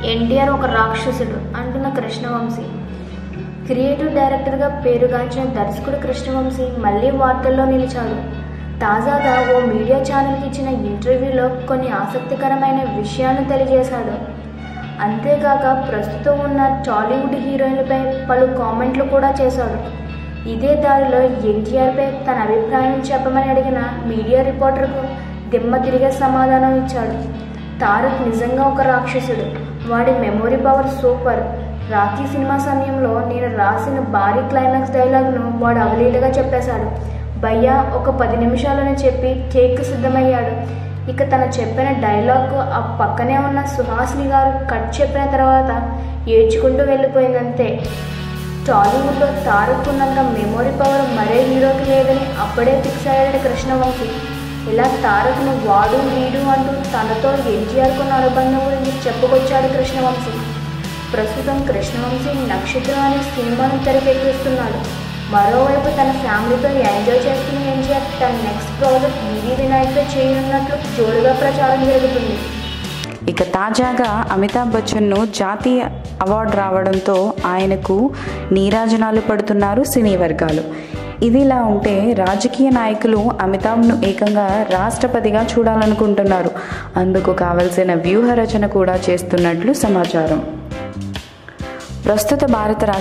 ఎన్టీఆర్ ఒక రాక్షసుడు అంటున్న కృష్ణవంశీ క్రియేటివ్ డైరెక్టర్గా పేరుగాంచిన దర్శకుడు కృష్ణవంశీ మళ్ళీ వార్తల్లో నిలిచాడు తాజాగా ఓ మీడియా ఛానల్కి ఇచ్చిన ఇంటర్వ్యూలో కొన్ని ఆసక్తికరమైన విషయాలను తెలియజేశాడు అంతేకాక ప్రస్తుతం ఉన్న టాలీవుడ్ హీరోయిన్లపై పలు కామెంట్లు కూడా చేశాడు ఇదే దారిలో ఎన్టీఆర్పై తన అభిప్రాయం చెప్పమని అడిగిన మీడియా రిపోర్టర్కు దిమ్మ తిరిగే సమాధానం ఇచ్చాడు తారక్ నిజంగా ఒక రాక్షసుడు వాడి memory power super Rakhi cinema సమయంలో నేను రాసిన భారీ క్లైమాక్స్ డైలాగ్ను వాడు అవలీలగా చెప్పేశాడు భయ్యా ఒక పది నిమిషాలని చెప్పి కేక్ సిద్ధమయ్యాడు ఇక తను చెప్పిన డైలాగ్ ఆ పక్కనే ఉన్న సుహాసిని గారు కట్ చెప్పిన తర్వాత ఏడ్చుకుంటూ వెళ్ళిపోయిందంతే టాలీవుడ్లో తారక్ ఉన్నంత మెమొరీ పవర్ మరే హీరోకి లేదని అప్పుడే ఫిక్స్ అయ్యాడు కృష్ణవంశీ ఇలా తారక్ను వాడు వీడు అంటూ తనతో ఎన్టీఆర్కు ఉన్న అనుబంధం గురించి చెప్పుకొచ్చాడు కృష్ణవంశీ ప్రస్తుతం కృష్ణవంశీ నక్షత్రం అనే సినిమాను తెరకెక్కిస్తున్నాడు మరోవైపు తన ఫ్యామిలీతో ఎంజాయ్ చేస్తున్న ఎన్టీఆర్ తన నెక్స్ట్ ప్రాజెక్ట్ వివి వినాయక్తో చేయనున్నట్లు జోరుగా ప్రచారం జరుగుతుంది ఇక తాజాగా అమితాబ్ బచ్చన్ను జాతీయ అవార్డు రావడంతో ఆయనకు నీరాజనాలు పడుతున్నారు సినీ వర్గాలు ఇదిలా ఉంటే రాజకీయ నాయకులు అమితాబ్ను ఏకంగా రాష్ట్రపతిగా చూడాలనుకుంటున్నారు అందుకు కావలసిన వ్యూహ రచన కూడా చేస్తున్నట్లు సమాచారం ప్రస్తుత భారత